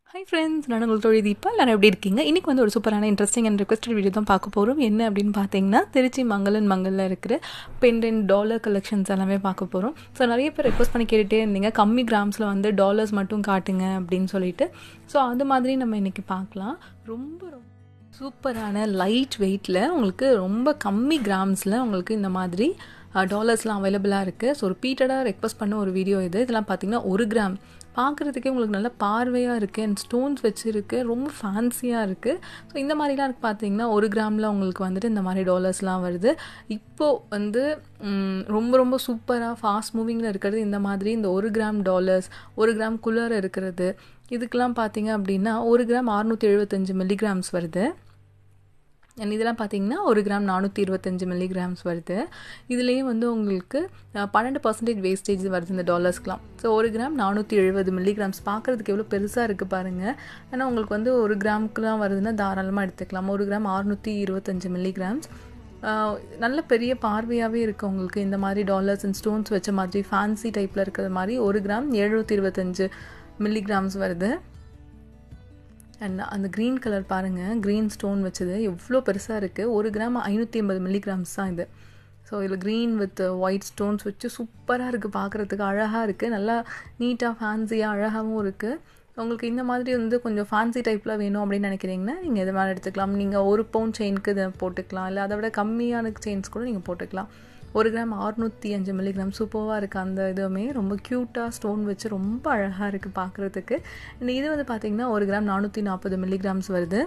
hi friends நான் உங்கள் தொழில் தீபா எல்லாரும் எப்படி இருக்கீங்க இன்றைக்கி வந்து ஒரு சூப்பரான இன்ட்ரெஸ்டிங் அண்ட் ரிக்வஸ்டட் வீடியோ தான் பார்க்க போகிறோம் என்ன அப்படின்னு பார்த்தீங்கன்னா திருச்சி மங்களன் மங்கலில் இருக்கிற பெண்டென்ட் டாலர் கலெக்ஷன்ஸ் எல்லாமே பார்க்க போகிறோம் ஸோ நிறைய பேர் ரெக்வஸ்ட் பண்ணி கேட்டுகிட்டே இருந்தீங்க கம்மி கிராம்ஸில் வந்து டாலர்ஸ் மட்டும் காட்டுங்க அப்படின்னு சொல்லிட்டு ஸோ அது மாதிரி நம்ம இன்றைக்கி பார்க்கலாம் ரொம்ப ரொம்ப சூப்பரான லைட் வெயிட்டில் உங்களுக்கு ரொம்ப கம்மி கிராம்ஸில் உங்களுக்கு இந்த மாதிரி டாலர்ஸ்லாம் அவைலபிளாக இருக்குது ஸோ ரிப்பீட்டடாக ரெக்வஸ்ட் பண்ண ஒரு வீடியோ இது இதெல்லாம் பார்த்தீங்கன்னா ஒரு கிராம் பார்க்குறதுக்கே உங்களுக்கு நல்ல பார்வையாக இருக்குது அண்ட் ஸ்டோன்ஸ் வச்சுருக்கு ரொம்ப ஃபேன்சியாக இருக்குது ஸோ இந்த மாதிரிலாம் இருக்கு பார்த்தீங்கன்னா ஒரு கிராமில் உங்களுக்கு வந்துட்டு இந்த மாதிரி டாலர்ஸ்லாம் வருது இப்போது வந்து ரொம்ப ரொம்ப சூப்பராக ஃபாஸ்ட் மூவிங்கில் இருக்கிறது இந்த மாதிரி இந்த ஒரு கிராம் டாலர்ஸ் ஒரு கிராம் குள்ளர் இருக்கிறது இதுக்கெல்லாம் பார்த்தீங்க அப்படின்னா ஒரு கிராம் அறுநூற்றி எழுபத்தஞ்சு மில்லிகிராம்ஸ் வருது அண்ட் இதெல்லாம் பார்த்தீங்கன்னா ஒரு கிராம் நானூற்றி இருபத்தஞ்சி மில்லிகிராம்ஸ் வருது இதுலேயும் வந்து உங்களுக்கு பன்னெண்டு பர்சன்டேஜ் வேஸ்டேஜ் வருது இந்த டாலர்ஸ்க்கெலாம் ஸோ ஒரு கிராம் நானூற்றி எழுபது மில்லிகிராம்ஸ் பார்க்குறதுக்கு எவ்வளோ பெருசாக இருக்குது பாருங்கள் ஆனால் உங்களுக்கு வந்து ஒரு கிராமுக்குலாம் வருதுன்னா தாராளமாக எடுத்துக்கலாம் ஒரு கிராம் அறுநூற்றி இருபத்தஞ்சி மில்லிகிராம்ஸ் நல்ல பெரிய பார்வையாகவே இருக்குது உங்களுக்கு இந்த மாதிரி டாலர்ஸ் அண்ட் ஸ்டோன்ஸ் வச்ச மாதிரி ஃபேன்சி டைப்பில் இருக்கிற மாதிரி ஒரு கிராம் எழுநூற்றி இருபத்தஞ்சு மில்லிகிராம்ஸ் வருது அண்ட் அந்த க்ரீன் கலர் பாருங்கள் க்ரீன் ஸ்டோன் வச்சது எவ்வளோ பெருசாக இருக்குது ஒரு கிராம் ஐநூற்றி ஐம்பது மில்லிகிராம்ஸ் தான் இது ஸோ இதில் க்ரீன் வித் ஒயிட் ஸ்டோன்ஸ் வச்சு சூப்பராக இருக்குது பார்க்குறதுக்கு அழகாக இருக்குது நல்லா நீட்டாக ஃபேன்சியாக அழகாகவும் இருக்குது உங்களுக்கு இந்த மாதிரி வந்து கொஞ்சம் ஃபேன்சி டைப்பில் வேணும் அப்படின்னு நினைக்கிறீங்கன்னா நீங்கள் எது மேலே எடுத்துக்கலாம் நீங்கள் ஒரு பவுண்ட் செயினுக்கு இதை போட்டுக்கலாம் இல்லை அதை விட கம்மியான செயின்ஸ் கூட நீங்கள் போட்டுக்கலாம் ஒரு கிராம் அறுநூற்றி அஞ்சு மில்லிகிராம் சூப்பராக இருக்குது அந்த இதுவுமே ரொம்ப க்யூட்டாக ஸ்டோன் வச்சு ரொம்ப அழகாக இருக்குது பார்க்குறதுக்கு அண்ட் இது வந்து பார்த்திங்கன்னா ஒரு கிராம் நானூற்றி நாற்பது மில்லிகிராம்ஸ் வருது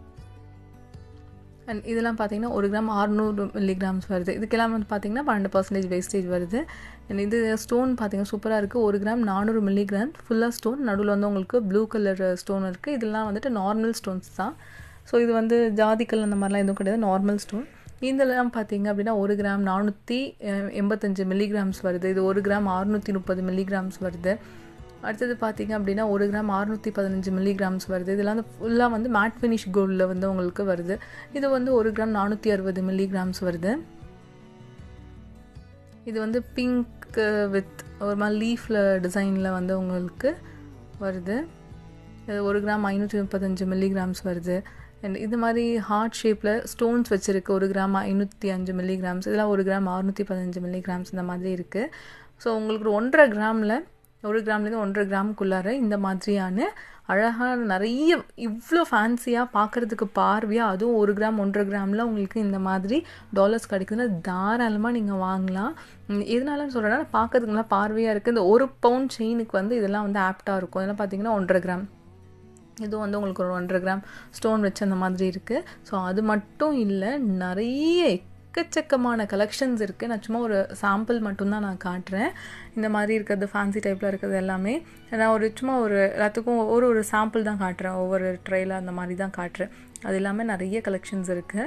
அண்ட் இதெல்லாம் பார்த்தீங்கன்னா ஒரு கிராம் அறுநூறு மில்லிகிராம்ஸ் வருது இதுக்கெல்லாம் வந்து பார்த்திங்கன்னா பன்னெண்டு பர்சன்டேஜ் வேஸ்டேஜ் வருது அண்ட் இது ஸ்டோன் பார்த்திங்கன்னா சூப்பராக இருக்குது ஒரு கிராம் நானூறு மில்லிகிராம் ஃபுல்லாக ஸ்டோன் நடுவில் வந்து உங்களுக்கு ப்ளூ கலர் ஸ்டோன் இருக்குது இதெல்லாம் வந்துட்டு நார்மல் ஸ்டோன்ஸ் தான் ஸோ இது வந்து ஜாதிக்கல் அந்த மாதிரிலாம் எதுவும் கிடையாது நார்மல் ஸ்டோன் இதெல்லாம் பார்த்தீங்க அப்படின்னா ஒரு கிராம் நானூற்றி எண்பத்தஞ்சு மில்லிகிராம்ஸ் வருது இது ஒரு கிராம் அறுநூற்றி முப்பது மில்லிகிராம்ஸ் வருது அடுத்தது பார்த்தீங்க அப்படின்னா ஒரு கிராம் அறுநூற்றி பதினஞ்சு மில்லிகிராம்ஸ் வருது இதெல்லாம் வந்து ஃபுல்லாக வந்து மேட் ஃபினிஷ் கோல்டில் வந்து உங்களுக்கு வருது இது வந்து ஒரு கிராம் நானூற்றி அறுபது மில்லிகிராம்ஸ் வருது இது வந்து பிங்க் வித் ஒரு மாதிரி லீஃபில் டிசைனில் வந்து உங்களுக்கு வருது இது ஒரு கிராம் ஐநூற்றி முப்பத்தஞ்சு மில்லிகிராம்ஸ் வருது அண்ட் இது மாதிரி ஹார்ட் ஷேப்பில் ஸ்டோன்ஸ் வச்சுருக்கு ஒரு கிராம் ஐநூற்றி அஞ்சு மில்லிகிராம்ஸ் இதெல்லாம் ஒரு கிராம் அறுநூற்றி பதினஞ்சு மில்லிகிராம்ஸ் இந்த மாதிரி இருக்குது ஸோ உங்களுக்கு ஒரு ஒன்றரை கிராமில் ஒரு கிராம்லேருந்து ஒன்றரை கிராமுக்குள்ளார இந்த மாதிரியான அழகான நிறைய இவ்வளோ ஃபேன்சியாக பார்க்குறதுக்கு பார்வையாக அதுவும் ஒரு கிராம் ஒன்றரை கிராமில் உங்களுக்கு இந்த மாதிரி டாலர்ஸ் கிடைக்குதுன்னா தாராளமாக நீங்கள் வாங்கலாம் எதனாலன்னு சொல்கிறேன்னா பார்க்கறதுக்கு நல்லா பார்வையாக இருக்குது இந்த ஒரு பவுண்ட் செயினுக்கு வந்து இதெல்லாம் வந்து ஆப்டாக இருக்கும் இதெல்லாம் பார்த்தீங்கன்னா ஒன்றரை கிராம் இதுவும் வந்து உங்களுக்கு ஒரு ஒன்றரை கிராம் ஸ்டோன் வச்சு அந்த மாதிரி இருக்குது ஸோ அது மட்டும் இல்லை நிறைய எக்கச்சக்கமான கலெக்ஷன்ஸ் இருக்குது நான் சும்மா ஒரு சாம்பிள் மட்டும்தான் நான் காட்டுறேன் இந்த மாதிரி இருக்கிறது ஃபேன்சி டைப்பில் இருக்கிறது எல்லாமே நான் ஒரு சும்மா ஒரு எல்லாத்துக்கும் ஒரு ஒரு சாம்பிள் தான் காட்டுறேன் ஒவ்வொரு ட்ரெயில் அந்த மாதிரி தான் காட்டுறேன் அது எல்லாமே நிறைய கலெக்ஷன்ஸ் இருக்குது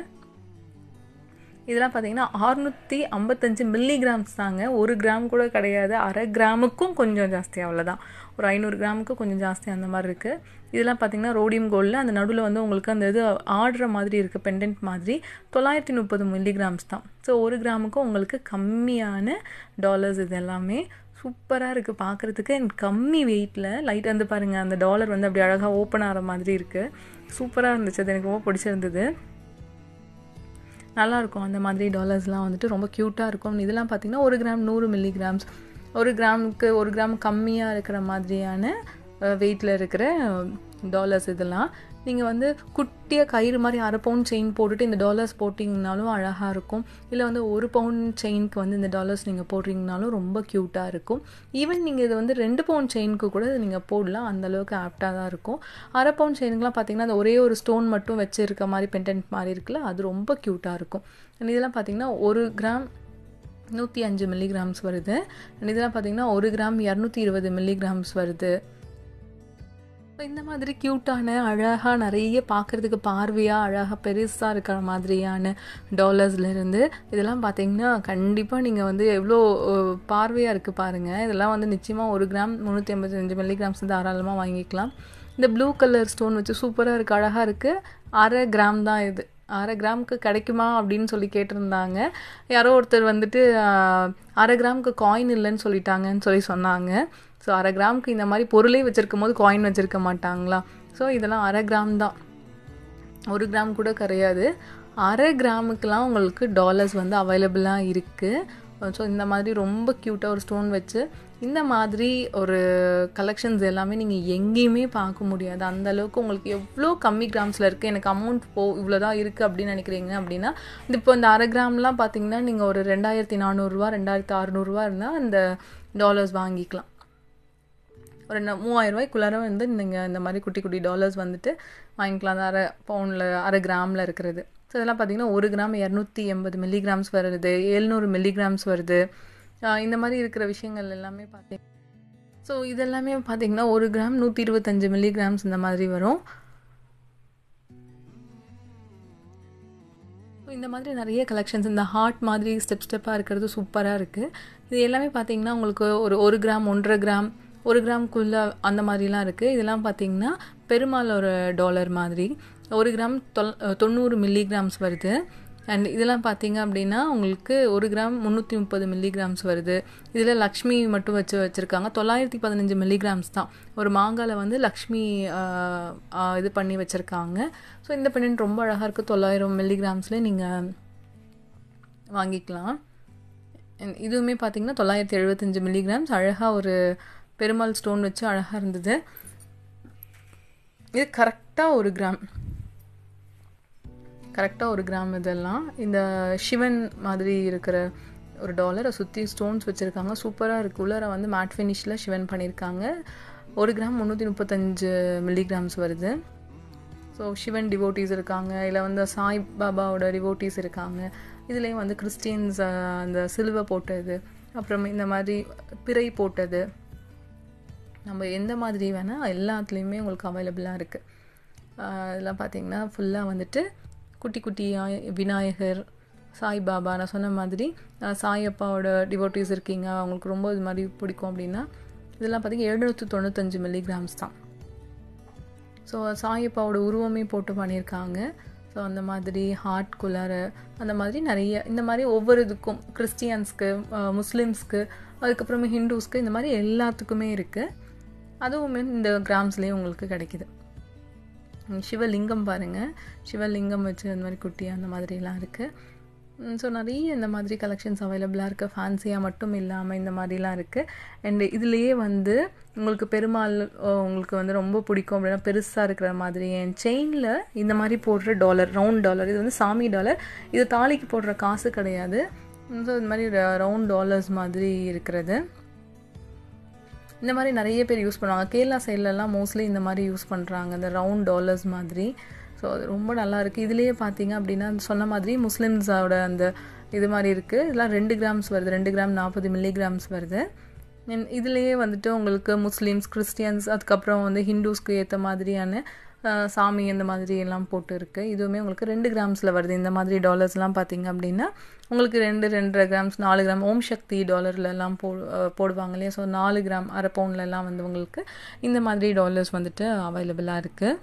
இதெல்லாம் பார்த்தீங்கன்னா அறுநூற்றி ஐம்பத்தஞ்சு மில்லிகிராம்ஸ் தாங்க ஒரு கிராம் கூட கிடையாது அரை கிராமுக்கும் கொஞ்சம் ஜாஸ்தி அவ்வளோதான் ஒரு ஐநூறு கிராமுக்கு கொஞ்சம் ஜாஸ்தி அந்த மாதிரி இருக்குது இதெல்லாம் பார்த்தீங்கன்னா ரோடியம் கோல்டில் அந்த நடுவில் வந்து உங்களுக்கு அந்த இது ஆடுற மாதிரி இருக்குது பெண்டன்ட் மாதிரி தொள்ளாயிரத்தி முப்பது மில்லிகிராம்ஸ் தான் ஸோ ஒரு கிராமுக்கும் உங்களுக்கு கம்மியான டாலர்ஸ் இது எல்லாமே சூப்பராக இருக்குது பார்க்குறதுக்கு அண்ட் கம்மி வெயிட்டில் லைட் வந்து பாருங்கள் அந்த டாலர் வந்து அப்படி அழகாக ஓப்பன் ஆகிற மாதிரி இருக்குது சூப்பராக இருந்துச்சு அது எனக்கு ரொம்ப பிடிச்சிருந்தது நல்லாயிருக்கும் அந்த மாதிரி டாலர்ஸ்லாம் வந்துட்டு ரொம்ப க்யூட்டாக இருக்கும் இதெல்லாம் பார்த்திங்கன்னா ஒரு கிராம் நூறு மில்லிகிராம்ஸ் ஒரு கிராமுக்கு ஒரு கிராம் கம்மியாக இருக்கிற மாதிரியான வெயிட்டில் இருக்கிற டாலர்ஸ் இதெல்லாம் நீங்கள் வந்து குட்டியாக கயிறு மாதிரி அரை பவுண்ட் செயின் போட்டுட்டு இந்த டாலர்ஸ் போட்டிங்கனாலும் அழகாக இருக்கும் இல்லை வந்து ஒரு பவுண்ட் செயினுக்கு வந்து இந்த டாலர்ஸ் நீங்கள் போடுறீங்கனாலும் ரொம்ப க்யூட்டாக இருக்கும் ஈவன் நீங்கள் இது வந்து ரெண்டு பவுண்ட் செயினுக்கு கூட நீங்கள் போடலாம் அந்தளவுக்கு ஆப்டாக தான் இருக்கும் அரை பவுண்ட் செயினுக்குலாம் பார்த்தீங்கன்னா அந்த ஒரே ஒரு ஸ்டோன் மட்டும் வச்சுருக்க மாதிரி பெண்டன்ட் மாதிரி இருக்குல்ல அது ரொம்ப க்யூட்டாக இருக்கும் இதெல்லாம் பார்த்தீங்கன்னா ஒரு கிராம் நூற்றி அஞ்சு மில்லிகிராம்ஸ் வருது இதெல்லாம் பார்த்தீங்கன்னா ஒரு கிராம் இரநூத்தி இருபது மில்லிகிராம்ஸ் வருது இந்த மாதிரி க்யூட்டான அழகாக நிறைய பார்க்குறதுக்கு பார்வையாக அழகாக பெருசாக இருக்கிற மாதிரியான டாலர்ஸ்லேருந்து இதெல்லாம் பார்த்தீங்கன்னா கண்டிப்பாக நீங்கள் வந்து எவ்வளோ பார்வையாக இருக்குது பாருங்கள் இதெல்லாம் வந்து நிச்சயமாக ஒரு கிராம் முந்நூற்றி ஐம்பத்தஞ்சு மில்லிகிராம்ஸ் தாராளமாக வாங்கிக்கலாம் இந்த ப்ளூ கலர் ஸ்டோன் வச்சு சூப்பராக இருக்குது அழகாக இருக்குது அரை கிராம் தான் இது அரை கிராமுக்கு கிடைக்குமா அப்படின்னு சொல்லி கேட்டிருந்தாங்க யாரோ ஒருத்தர் வந்துட்டு ஆஹ், அரை கிராமுக்கு காயின் இல்லைன்னு சொல்லிட்டாங்கன்னு சொல்லி சொன்னாங்க ஸோ அரை கிராமுக்கு இந்த மாதிரி பொருளே வச்சுருக்கும் போது காயின் வச்சுருக்க மாட்டாங்களா ஸோ இதெல்லாம் அரை கிராம் தான் ஒரு கிராம் கூட கிடையாது அரை கிராமுக்கெலாம் உங்களுக்கு டாலர்ஸ் வந்து அவைலபிளாக இருக்குது ஸோ இந்த மாதிரி ரொம்ப க்யூட்டாக ஒரு ஸ்டோன் வச்சு இந்த மாதிரி ஒரு கலெக்ஷன்ஸ் எல்லாமே நீங்கள் எங்கேயுமே பார்க்க முடியாது அந்த அளவுக்கு உங்களுக்கு எவ்வளோ கம்மி கிராம்ஸில் இருக்குது எனக்கு அமௌண்ட் போ இவ்வளோ தான் இருக்குது அப்படின்னு நினைக்கிறீங்க அப்படின்னா இந்த இப்போ இந்த அரை கிராம்லாம் பார்த்தீங்கன்னா நீங்கள் ஒரு ரெண்டாயிரத்தி நானூறுரூவா ரெண்டாயிரத்தி அறநூறுவா இருந்தால் அந்த டாலர்ஸ் வாங்கிக்கலாம் ஒரு ந- மூவாயிரம் ரூபாய்க்குள்ளார வந்து நீங்கள் இந்த மாதிரி குட்டி குட்டி டாலர்ஸ் வந்துட்டு வாங்கிக்கலாம் அந்த அரை பவுனில் அரை கிராமில் இருக்கிறது ஸோ இதெல்லாம் பார்த்தீங்கன்னா ஒரு கிராம் இரநூத்தி எண்பது மில்லிகிராம்ஸ் வருது எழுநூறு மில்லிகிராம்ஸ் வருது ஆஹ் இந்த மாதிரி இருக்கிற விஷயங்கள் எல்லாமே பார்த்தீங்க ஸோ இதெல்லாமே பார்த்தீங்கன்னா ஒரு கிராம் நூற்றி இருபத்தஞ்சு மில்லிகிராம்ஸ் இந்த மாதிரி வரும் So, இந்த மாதிரி நிறைய கலெக்ஷன்ஸ் இந்த ஹார்ட் மாதிரி ஸ்டெப் ஸ்டெப்பாக இருக்கிறது சூப்பராக இருக்குது இது எல்லாமே பார்த்தீங்கன்னா உங்களுக்கு ஒரு ஒரு கிராம் ஒன்றரை கிராம் ஒரு கிராம்குள்ளே அந்த மாதிரிலாம் இருக்குது இதெல்லாம் பார்த்தீங்கன்னா பெருமாள் ஒரு டாலர் மாதிரி ஒரு கிராம் தொல் தொண்ணூறு மில்லிகிராம்ஸ் வருது அண்ட் இதெல்லாம் பார்த்தீங்க அப்படின்னா உங்களுக்கு ஒரு கிராம் முந்நூற்றி முப்பது மில்லிகிராம்ஸ் வருது இதில் லக்ஷ்மி மட்டும் வச்சு வச்சுருக்காங்க தொள்ளாயிரத்தி பதினஞ்சு மில்லிகிராம்ஸ் தான் ஒரு மாங்காயில் வந்து லக்ஷ்மி ஆஹ், ஆஹ், இது பண்ணி வச்சுருக்காங்க ஸோ இந்த பெண்ணு ரொம்ப அழகாக இருக்குது தொள்ளாயிரம் மில்லிகிராம்ஸ்லேயே நீங்கள் வாங்கிக்கலாம் And இதுவுமே பார்த்தீங்கன்னா தொள்ளாயிரத்தி எழுபத்தஞ்சு மில்லிகிராம்ஸ் அழகாக ஒரு பெருமாள் ஸ்டோன் வச்சு அழகாக இருந்தது இது கரெக்டாக ஒரு கிராம் கரெக்டாக ஒரு கிராம் இதெல்லாம் இந்த சிவன் மாதிரி இருக்கிற ஒரு டாலரை சுற்றி ஸ்டோன்ஸ் வச்சுருக்காங்க சூப்பராக இருக்கு உள்ளார வந்து மேட் ஃபினிஷில் சிவன் பண்ணியிருக்காங்க ஒரு கிராம் முந்நூற்றி முப்பத்தஞ்சு மில்லிகிராம்ஸ் வருது ஸோ சிவன் டிவோட்டீஸ் இருக்காங்க இல்லை வந்து சாய் பாபாவோட டிவோட்டீஸ் இருக்காங்க இதுலேயும் வந்து கிறிஸ்டியன்ஸ் அந்த சிலுவை போட்டது அப்புறம் இந்த மாதிரி பிறை போட்டது நம்ம எந்த மாதிரி வேணால் எல்லாத்துலேயுமே உங்களுக்கு அவைலபிளாக இருக்குது இதெல்லாம் பார்த்தீங்கன்னா ஃபுல்லாக வந்துட்டு குட்டி குட்டியாக விநாயகர் சாய்பாபா நான் சொன்ன மாதிரி அஹ், சாயப்பாவோட டிவோட்டீஸ் இருக்கீங்க அவங்களுக்கு ரொம்ப இது மாதிரி பிடிக்கும் அப்படின்னா இதெல்லாம் பார்த்தீங்கன்னா எழுநூற்றி தொண்ணூத்தஞ்சு மில்லிகிராம்ஸ் தான் ஸோ சாயப்பாவோட உருவமே போட்டு பண்ணியிருக்காங்க ஸோ அந்த மாதிரி ஹார்ட் குள்ளார அந்த மாதிரி நிறைய இந்த மாதிரி ஒவ்வொரு இதுக்கும் கிறிஸ்டியன்ஸ்க்கு அஹ், முஸ்லிம்ஸ்க்கு அதுக்கப்புறமா ஹிந்துஸ்க்கு இந்த மாதிரி எல்லாத்துக்குமே இருக்குது அதுவுமே இந்த கிராம்ஸ்லேயே உங்களுக்கு கிடைக்குது ம், சிவலிங்கம் பாருங்கள் சிவலிங்கம் வச்சு அந்த மாதிரி குட்டி அந்த மாதிரிலாம் இருக்குது ஸோ நிறைய இந்த மாதிரி கலெக்ஷன்ஸ் அவைலபிளாக இருக்குது ஃபேன்சியாக மட்டும் இல்லாமல் இந்த மாதிரிலாம் இருக்குது அண்ட் இதுலேயே வந்து உங்களுக்கு பெருமாள் அஹ், உங்களுக்கு வந்து ரொம்ப பிடிக்கும் அப்படின்னா பெருசாக இருக்கிற மாதிரி என் செயினில் இந்த மாதிரி போடுற டாலர் ரவுண்ட் டாலர் இது வந்து சாமி டாலர் இது தாலிக்கு போடுற காசு கிடையாது ஸோ இது மாதிரி ரவுண்ட் டாலர்ஸ் மாதிரி இருக்கிறது இந்த மாதிரி நிறைய பேர் யூஸ் பண்ணுவாங்க கேரளா சைட்லலாம் மோஸ்ட்லி இந்த மாதிரி யூஸ் பண்ணுறாங்க இந்த ரவுண்ட் டாலர்ஸ் மாதிரி ஸோ அது ரொம்ப நல்லா இருக்குது இதுலேயே பார்த்தீங்க அப்படின்னா சொன்ன மாதிரி முஸ்லிம்ஸோட அந்த இது மாதிரி இருக்குது இதெல்லாம் ரெண்டு கிராம்ஸ் வருது ரெண்டு கிராம் நாற்பது மில்லிகிராம்ஸ் வருது And இதுலேயே வந்துட்டு உங்களுக்கு முஸ்லீம்ஸ் கிறிஸ்டியன்ஸ் அதுக்கப்புறம் வந்து ஹிந்துஸ்க்கு ஏற்ற மாதிரியான அஹ், சாமி இந்த மாதிரி எல்லாம் போட்டு இருக்குது இதுவுமே உங்களுக்கு ரெண்டு கிராம்ஸில் வருது இந்த மாதிரி டாலர்ஸ்லாம் பார்த்தீங்க அப்படின்னா உங்களுக்கு ரெண்டு ரெண்டரை கிராம்ஸ் நாலு கிராம் ஓம் சக்தி டாலர்ல எல்லாம் போ அஹ், போடுவாங்க இல்லையா ஸோ நாலு கிராம் அரை பவுன்ல எல்லாம் வந்து உங்களுக்கு இந்த மாதிரி டாலர்ஸ் வந்துட்டு அவைலபிளாக இருக்குது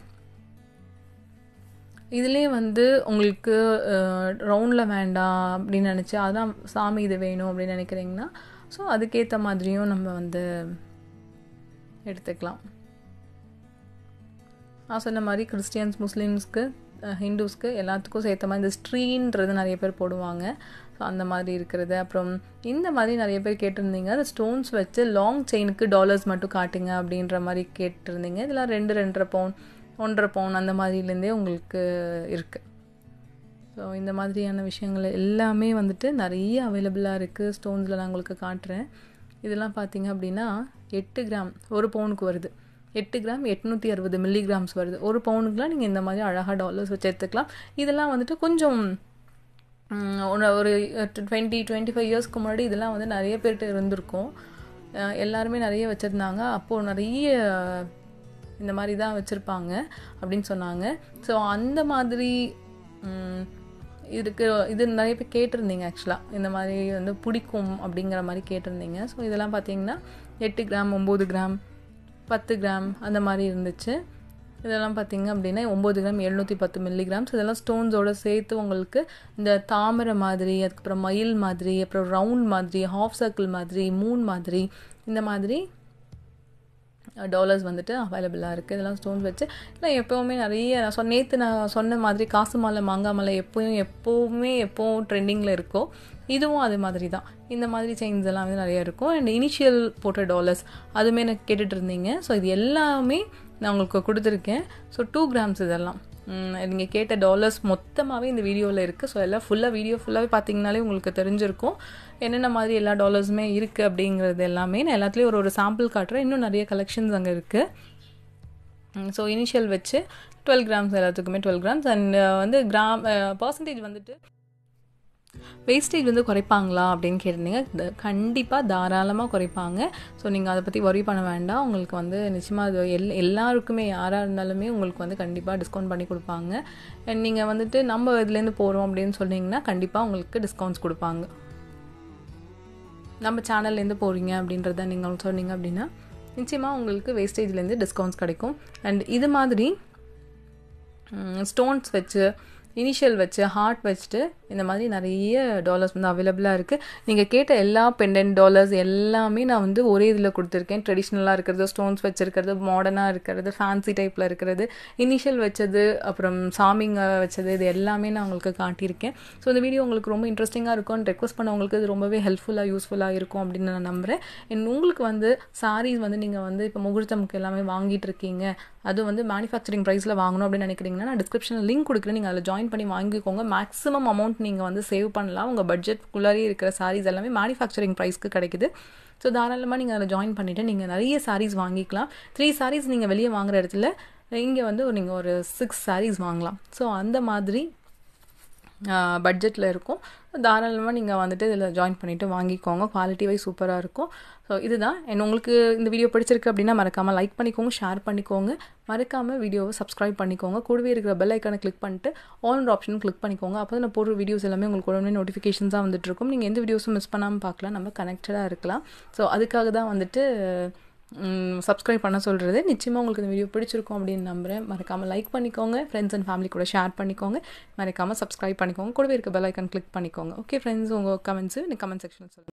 இதுலேயே வந்து உங்களுக்கு ரவுண்டில் வேண்டாம் அப்படின்னு நினச்சி அதான் சாமி இது வேணும் அப்படின்னு நினைக்கிறீங்கன்னா ஸோ அதுக்கேற்ற மாதிரியும் நம்ம வந்து எடுத்துக்கலாம் நான் சொன்ன மாதிரி கிறிஸ்டியன்ஸ் முஸ்லீம்ஸ்க்கு ஹிந்துஸ்க்கு எல்லாத்துக்கும் சேர்த்த மாதிரி இந்த ஸ்ட்ரீன்றது நிறைய பேர் போடுவாங்க ஸோ அந்த மாதிரி இருக்கிறது அப்புறம் இந்த மாதிரி நிறைய பேர் கேட்டிருந்தீங்க அந்த ஸ்டோன்ஸ் வச்சு லாங் செயினுக்கு டாலர்ஸ் மட்டும் காட்டுங்க அப்படின்ற மாதிரி கேட்டிருந்தீங்க இதெல்லாம் ரெண்டு ரெண்டரை பவுன் ஒன்றரை பவுன் அந்த மாதிரிலேருந்தே உங்களுக்கு இருக்குது ஸோ இந்த மாதிரியான விஷயங்கள் எல்லாமே வந்துட்டு நிறைய அவைலபிளாக இருக்குது ஸ்டோன்ஸில் நான் உங்களுக்கு காட்டுறேன் இதெல்லாம் பார்த்தீங்க அப்படின்னா எட்டு கிராம் ஒரு பவுனுக்கு வருது எட்டு கிராம் எட்நூற்றி அறுபது மில்லிகிராம்ஸ் வருது ஒரு பவுனுக்குலாம் நீங்கள் இந்த மாதிரி அழகாக டாலர்ஸ் வச்சு எடுத்துக்கலாம் இதெல்லாம் வந்துட்டு கொஞ்சம் ம், ஒரு ஒரு டுவெண்ட்டி டுவெண்ட்டி ஃபைவ் இயர்ஸ்க்கு முன்னாடி இதெல்லாம் வந்து நிறைய பேர்கிட்ட இருந்திருக்கும் அஹ் எல்லாருமே நிறைய வச்சுருந்தாங்க அப்போது நிறைய இந்த மாதிரி தான் வச்சுருப்பாங்க அப்படின்னு சொன்னாங்க ஸோ அந்த மாதிரி ம், இதுக்கு இது நிறைய பேர் கேட்டிருந்தீங்க ஆக்சுவலாக இந்த மாதிரி வந்து பிடிக்கும் அப்படிங்கிற மாதிரி கேட்டிருந்தீங்க ஸோ இதெல்லாம் பார்த்தீங்கன்னா எட்டு கிராம் ஒம்பது கிராம் பத்து கிராம் அந்த மாதிரி இருந்துச்சு இதெல்லாம் பார்த்தீங்க அப்படின்னா ஒம்பது கிராம் எழுநூற்றி பத்து மில்லிகிராம்ஸ் இதெல்லாம் ஸ்டோன்ஸோடு சேர்த்து உங்களுக்கு இந்த தாமரை மாதிரி அதுக்கப்புறம் மயில் மாதிரி அப்புறம் ரவுண்ட் மாதிரி ஹாஃப் சர்க்கிள் மாதிரி மூன் மாதிரி இந்த மாதிரி டாலர்ஸ் வந்துட்டு அவைலபிளாக இருக்குது இதெல்லாம் ஸ்டோன்ஸ் வச்சு இல்லை எப்போவுமே நிறைய நான் சொன்ன நேற்று நான் சொன்ன மாதிரி காசு மாலை மாங்காய் மாலை எப்போயும் எப்போவுமே எப்போவும் ட்ரெண்டிங்கில் இருக்கோ இதுவும் அது மாதிரி தான் இந்த மாதிரி செயின்ஸ் எல்லாம் வந்து நிறைய இருக்கும் அண்ட் இனிஷியல் போட்ட டாலர்ஸ் அதுவுமே எனக்கு கேட்டுட்டு இருந்தீங்க ஸோ இது எல்லாமே நான் உங்களுக்கு கொடுத்துருக்கேன் ஸோ டூ கிராம்ஸ் இதெல்லாம் நீங்கள் கேட்ட டாலர்ஸ் மொத்தமாகவே இந்த வீடியோவில் இருக்குது ஸோ எல்லாம் ஃபுல்லாக வீடியோ ஃபுல்லாகவே பார்த்தீங்கனாலே உங்களுக்கு தெரிஞ்சிருக்கும் என்னென்ன மாதிரி எல்லா டாலர்ஸுமே இருக்குது அப்படிங்கிறது எல்லாமே நான் எல்லாத்துலேயும் ஒரு ஒரு சாம்பிள் காட்டுறேன் இன்னும் நிறைய கலெக்ஷன்ஸ் அங்கே இருக்குது ஸோ இனிஷியல் வச்சு டுவெல் கிராம்ஸ் எல்லாத்துக்குமே டுவெல் கிராம்ஸ் அண்ட் வந்து கிராம் பர்சன்டேஜ் வந்துட்டு வேஸ்டேஜ் வந்து குறைப்பாங்களா அப்படின்னு கேட்டிருந்தீங்க கண்டிப்பாக தாராளமாக குறைப்பாங்க ஸோ நீங்கள் அதை பற்றி ஒரி பண்ண வேண்டாம் உங்களுக்கு வந்து நிச்சயமாக அது எல் எல்லாருக்குமே யாராக இருந்தாலுமே உங்களுக்கு வந்து கண்டிப்பாக டிஸ்கவுண்ட் பண்ணி கொடுப்பாங்க அண்ட் நீங்கள் வந்துட்டு நம்ம இதுலேருந்து போகிறோம் அப்படின்னு சொன்னீங்கன்னா கண்டிப்பாக உங்களுக்கு டிஸ்கவுண்ட்ஸ் கொடுப்பாங்க நம்ம சேனல்லேருந்து போகிறீங்க அப்படின்றத நீங்கள் சொன்னீங்க அப்படின்னா நிச்சயமாக உங்களுக்கு வேஸ்டேஜ்லேருந்து டிஸ்கவுண்ட்ஸ் கிடைக்கும் அண்ட் இது மாதிரி ஸ்டோன்ஸ் வச்சு இனிஷியல் வச்சு ஹார்ட் வச்சுட்டு இந்த மாதிரி நிறைய டாலர்ஸ் வந்து அவைலபிளாக இருக்குது நீங்கள் கேட்ட எல்லா பெண்டன்ட் டாலர்ஸ் எல்லாமே நான் வந்து ஒரே இதில் கொடுத்துருக்கேன் ட்ரெடிஷ்னலாக இருக்கிறது ஸ்டோன்ஸ் வச்சுருக்கிறது மாடர்னாக இருக்கிறது ஃபேன்சி டைப்பில் இருக்கிறது இனிஷியல் வச்சது அப்புறம் சாமிங்க வச்சது இது எல்லாமே நான் உங்களுக்கு காட்டியிருக்கேன் ஸோ இந்த வீடியோ உங்களுக்கு ரொம்ப இன்ட்ரெஸ்டிங்காக இருக்கும்னு ரெக்வஸ்ட் பண்ணவங்களுக்கு இது ரொம்பவே ஹெல்ப்ஃபுல்லாக யூஸ்ஃபுல்லாக இருக்கும் அப்படின்னு நான் நம்புகிறேன் அண்ட் உங்களுக்கு வந்து சாரீஸ் வந்து நீங்கள் வந்து இப்போ முகூர்த்தமுக்கு எல்லாமே வாங்கிட்டு இருக்கீங்க அது வந்து மேனுஃபேக்சரிங் ப்ரைஸில் வாங்கணும் அப்படின்னு நினைக்கிறீங்கன்னா நான் டிஸ்கிரிப்ஷனில் லிங்க் கொடுக்குறேன் நீங்கள் அதில் ஜாயின் பண்ணி வாங்கிக்கோங்க மேக்ஸிமம் அமௌண்ட் நீங்கள் வந்து சேவ் பண்ணலாம் உங்கள் பட்ஜெட்குள்ளாரே இருக்கிற சாரீஸ் எல்லாமே மேனுஃபேக்சரிங் ப்ரைஸ்க்கு கிடைக்குது ஸோ தாராளமாக நீங்கள் அதில் ஜாயின் பண்ணிவிட்டு நீங்கள் நிறைய சாரீஸ் வாங்கிக்கலாம் த்ரீ சாரீஸ் நீங்கள் வெளியே வாங்குற இடத்துல இங்கே வந்து நீங்கள் ஒரு சிக்ஸ் சாரீஸ் வாங்கலாம் ஸோ அந்த மாதிரி பட்ஜெட்டில் இருக்கும் தாராளமாக நீங்கள் வந்துட்டு இதில் ஜாயின் பண்ணிவிட்டு வாங்கிக்கோங்க குவாலிட்டி வைஸ் சூப்பராக இருக்கும் ஸோ இதுதான் அண்ட் உங்களுக்கு இந்த வீடியோ பிடிச்சிருக்கு அப்படின்னா மறக்காமல் லைக் பண்ணிக்கோங்க ஷேர் பண்ணிக்கோங்க மறக்காமல் வீடியோவை சப்ஸ்கிரைப் பண்ணிக்கோங்க கூடவே இருக்கிற பெல் ஐக்கானை கிளிக் பண்ணிட்டு ஆல் ஆப்ஷன் கிளிக் பண்ணிக்கோங்க அப்போ தான் நான் போடுற வீடியோஸ் எல்லாமே உங்களுக்கு உடனே நோட்டிஃபிகேஷன்ஸாக வந்துட்டு இருக்கும் நீங்கள் எந்த வீடியோஸும் மிஸ் பண்ணாமல் பார்க்கலாம் நம்ம கனெக்டடாக இருக்கலாம் ஸோ அதுக்காக தான் வந்துட்டு சப்ஸ்கிரைப் பண்ண சொல்கிறது நிச்சயமாக உங்களுக்கு இந்த வீடியோ பிடிச்சிருக்கும் அப்படின்னு நம்புகிறேன் மறக்காமல் லைக் பண்ணிக்கோங்க ஃப்ரெண்ட்ஸ் அண்ட் ஃபேமிலி கூட ஷேர் பண்ணிக்கோங்க மறக்காமல் சப்ஸ்கிரைப் பண்ணிக்கோங்க கூடவே இருக்க பெல் ஐக்கன் கிளிக் பண்ணிக்கோங்க ஓகே ஃப்ரெண்ட்ஸ் உங்கள் கமெண்ட்ஸு எனக்கு கமெண்ட் செக்ஷனில் சொல்லுங்கள்